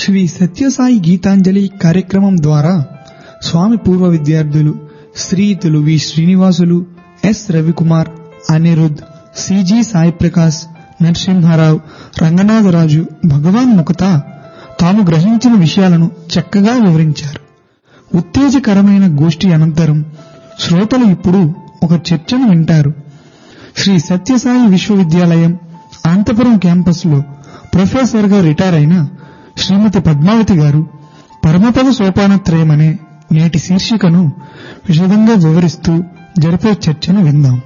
శ్రీ సత్యసాయి గీతాంజలి కార్యక్రమం ద్వారా స్వామి పూర్వ విద్యార్థులు శ్రీయుతులు V Srinivasulu S Ravikumar Anirudh C G Sai Prakash Narasimharao Ranganatharaju Bhagavan ముఖత తాము గ్రహించిన విషయాలను చక్కగా వివరించారు ఉత్తేజకరమైన గోష్ఠి అనంతరం శ్రోతలు ఇప్పుడు ఒక చర్చను వింటారు శ్రీ సత్యసాయి విశ్వవిద్యాలయం అనంతపురం క్యాంపస్లో ప్రొఫెసర్గా రిటైర్ అయిన శ్రీమతి పద్మావతి గారు పరమపద సోపానత్రయం అనే నేటి శీర్షికను విశదంగా వివరిస్తూ జరిపే చర్చను విందాం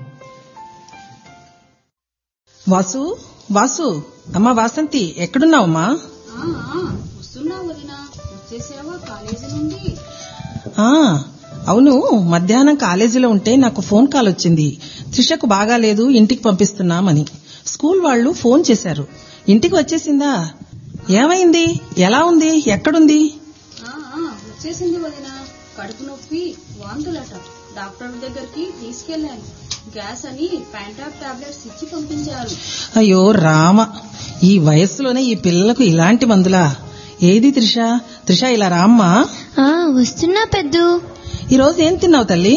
వాసు వాసు అమ్మా వాసంతి ఎక్కడున్నావమ్మా ఆ, ఆ, వస్తున్నా వదినా వచ్చేసావా కాలేజీ నుండి ఆ, అవును మధ్యాహ్నం కాలేజీలో ఉంటే నాకు ఫోన్ కాల్ వచ్చింది త్రిషకు బాగాలేదు ఇంటికి పంపిస్తున్నామని స్కూల్ వాళ్ళు ఫోన్ చేశారు ఇంటికి వచ్చేసిందా ఏమైంది ఎలా ఉంది ఎక్కడుంది ఆ, ఆ, వచ్చేసింది వదినా కడుపు నొప్పి వాంతులట డాక్టర్ దగ్గరికి తీసుకెళ్లాను గ్యాస్ అని ప్యాంటాప్ టాబ్లెట్స్ ఇచ్చి పంపించారు అయ్యో రామ ఈ వయస్సులోనే ఈ పిల్లలకు ఇలాంటి మందులా ఏది త్రిష త్రిష ఇలా రామ్మా ఆ వస్తున్నా పెద్దు ఈరోజు ఏం తిన్నావు తల్లి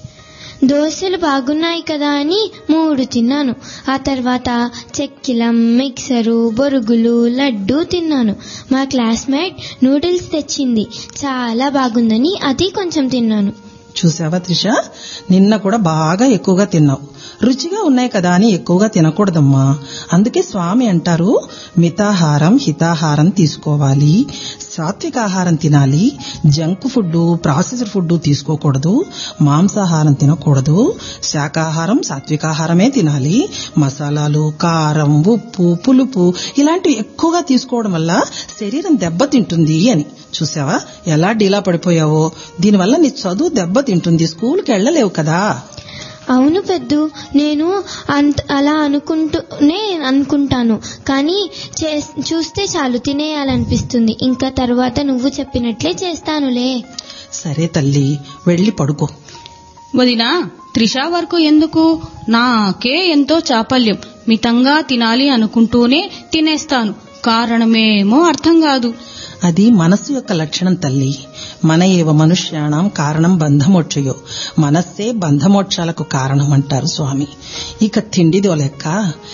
దోశలు బాగున్నాయి కదా అని మూడు తిన్నాను ఆ తర్వాత చెక్కిలం మిక్సరు బొరుగులు లడ్డు తిన్నాను మా క్లాస్మేట్ నూడిల్స్ తెచ్చింది చాలా బాగుందని అది కొంచెం తిన్నాను చూసావా త్రిష నిన్న కూడా బాగా ఎక్కువగా తిన్నావు రుచిగా ఉన్నాయి కదా అని ఎక్కువగా తినకూడదమ్మా అందుకే స్వామి అంటారు మితాహారం హితాహారం తీసుకోవాలి సాత్వికాహారం తినాలి జంక్ ఫుడ్ ప్రాసెస్డ్ ఫుడ్ తీసుకోకూడదు మాంసాహారం తినకూడదు శాకాహారం సాత్వికాహారమే తినాలి మసాలాలు కారం ఉప్పు పులుపు ఇలాంటివి ఎక్కువగా తీసుకోవడం వల్ల శరీరం దెబ్బతింటుంది అని చూసావా ఎలా డీలా పడిపోయావో దీనివల్ల నీ చదువు దెబ్బతింటుంది స్కూల్కి వెళ్ళలేవు కదా అవును పెద్దు నేను అంత అలా అనుకుంటూనే అనుకుంటాను కానీ చే- చూస్తే చాలు తినేయాలనిపిస్తుంది ఇంకా తర్వాత నువ్వు చెప్పినట్లే చేస్తానులే సరే తల్లి వెళ్ళి పడుకో వదినా త్రిషా వరకు ఎందుకు నాకే ఎంతో చాపల్యం మితంగా తినాలి అనుకుంటూనే తినేస్తాను కారణమేమో అర్థం కాదు అది మనస్సు యొక్క లక్షణం తల్లి మన ఏవ మనుష్యాణం కారణం బంధమోక్షయో మనస్సే బంధమోక్షాలకు కారణం అంటారు స్వామి ఇక తిండిదో లెక్క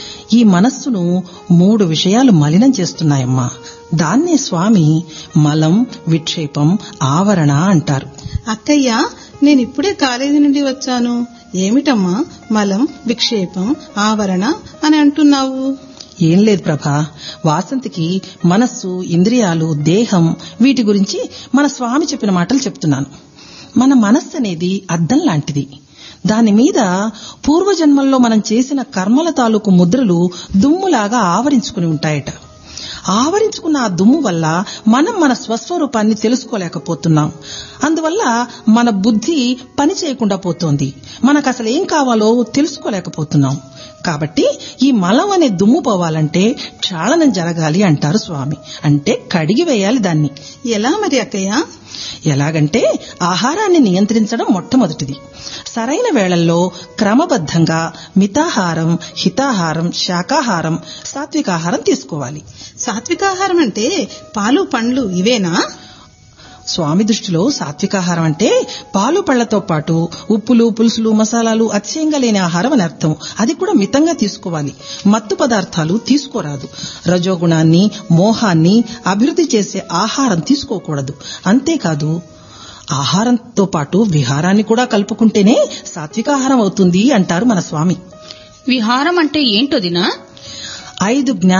ఈ మనస్సును మూడు విషయాలు మలినం చేస్తున్నాయమ్మా దాన్నే స్వామి మలం విక్షేపం ఆవరణ అంటారు అక్కయ్య నేను ఇప్పుడే కాలేజీ నుండి వచ్చాను ఏమిటమ్మా మలం విక్షేపం ఆవరణ అని అంటున్నావు ఏం లేదు ప్రభా వాసంతికి మనస్సు ఇంద్రియాలు దేహం వీటి గురించి మన స్వామి చెప్పిన మాటలు చెప్తున్నాను మన మనస్సు అనేది అద్దం లాంటిది దాని మీద పూర్వజన్మల్లో మనం చేసిన కర్మల తాలూకు ముద్రలు దుమ్ములాగా ఆవరించుకుని ఉంటాయట ఆవరించుకున్న ఆ దుమ్ము వల్ల మనం మన స్వస్వరూపాన్ని తెలుసుకోలేకపోతున్నాం అందువల్ల మన బుద్ధి పని చేయకుండా పోతోంది మనకు అసలు ఏం కావాలో తెలుసుకోలేకపోతున్నాం కాబట్టి ఈ మలం అనే దుమ్ము పోవాలంటే క్షాళనం జరగాలి అంటారు స్వామి అంటే కడిగి వేయాలి దాన్ని ఎలా మరి అక్కయ్య ఎలాగంటే ఆహారాన్ని నియంత్రించడం మొట్టమొదటిది సరైన వేళల్లో క్రమబద్ధంగా మితాహారం హితాహారం శాకాహారం సాత్వికాహారం తీసుకోవాలి సాత్వికాహారం అంటే పాలు పండ్లు ఇవేనా స్వామి దృష్టిలో సాత్వికాహారం అంటే పాలు పళ్లతో పాటు ఉప్పులు పులుసులు మసాలాలు అతిశయంగా లేని ఆహారం అని అర్థం అది కూడా మితంగా తీసుకోవాలి మత్తు పదార్థాలు తీసుకోరాదు రజోగుణాన్ని మోహాన్ని అభివృద్ధి చేసే ఆహారం తీసుకోకూడదు అంతేకాదు ఆహారంతో పాటు విహారాన్ని కూడా కలుపుకుంటేనే సాత్వికాహారం అవుతుంది అంటారు మన స్వామి విహారం అంటే ఏంటోదినా ఐదు జ్ఞాన